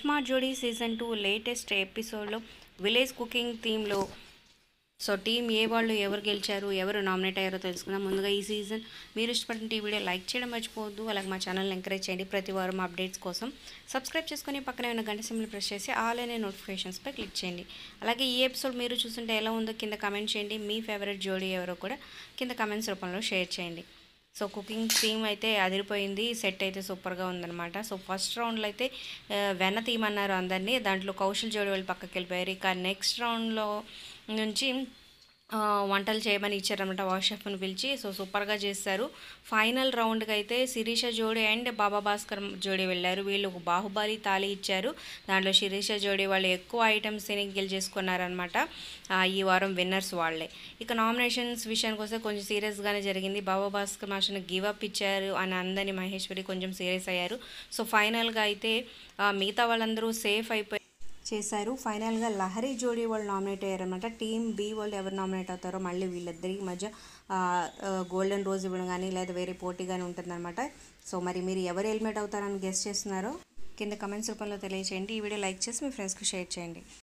smart Jodi season two latest ఎపిసోడ్లో village cooking థీమ్లో so team A వాళ్ళు ఎవరు గెలిచారు ఎవరు నామినేట్ అయ్యారో తెలుసుకుందాం ముందుగా ఈ సీజన్ మీరు ఇష్టపడిన ఈ వీడియో లైక్ చేయడం మర్చిపోవద్దు అలాగే మా ఛానల్ని ఎంకరేజ్ చేయండి ప్రతి వారం అప్డేట్స్ కోసం సబ్స్క్రైబ్ చేసుకొని పక్కనే ఉన్న గంట సింబల్ ప్రెస్ చేసి ఆల్ అనే నోటిఫికేషన్స్పై క్లిక్ చేయండి అలాగే ఈ ఎపిసోడ్ మీరు చూస్తుంటే ఎలా ఉందో కింద కమెంట్ చేయండి మీ ఫేవరెట్ జోడీ ఎవరో కూడా కింద కమెంట్స్ రూపంలో షేర్ చేయండి సో కుకింగ్ థీమ్ అయితే అదిరిపోయింది సెట్ అయితే సూపర్గా ఉందన్నమాట సో ఫస్ట్ రౌండ్లో అయితే ఆ, వెన్న థీమ్ అన్నారు అందరినీ దాంట్లో కౌశల్ జోడి వాళ్ళు పక్కకి వెళ్ళిపోయారు ఇక నెక్స్ట్ రౌండ్లో నుంచి ఆ, వంటలు చేయమని ఇచ్చారనమాట వాషెఫ్ని పిలిచి సో సూపర్గా చేస్తారు ఫైనల్ రౌండ్కి అయితే శిరీష జోడి అండ్ బాబా భాస్కర్ జోడి వెళ్ళారు వీళ్ళు ఒక బాహుబలి తాళి ఇచ్చారు దాంట్లో శిరీష జోడి వాళ్ళు ఎక్కువ ఐటమ్స్ తిని గెలిచేసుకున్నారనమాట ఈ వారం విన్నర్స్ వాళ్ళే ఇక నామినేషన్స్ విషయానికి వస్తే కొంచెం సీరియస్గానే జరిగింది బాబా భాస్కర్ మాస్టర్ని గివ్ అప్ ఇచ్చారు అని అందని మహేశ్వరి కొంచెం సీరియస్ అయ్యారు సో ఫైనల్గా అయితే ఆ, మిగతా వాళ్ళందరూ సేఫ్ అయిపోయి చేశారు ఫైనల్గా లహరి జోడీ వాళ్ళు నామినేట్ అయ్యారనమాట టీమ్ బి వాళ్ళు ఎవరు నామినేట్ అవుతారో మళ్ళీ వీళ్ళిద్దరికి మధ్య గోల్డెన్ రోజ్ ఇవ్వడం కానీ లేదా వేరే పోటీ కానీ ఉంటుందన్నమాట సో మరి మీరు ఎవరు ఎలిమినేట్ అవుతారని గెస్ట్ చేస్తున్నారో కింద కమెంట్స్ రూపంలో తెలియచేయండి ఈ వీడియో లైక్ చేసి మీ ఫ్రెండ్స్కి షేర్ చేయండి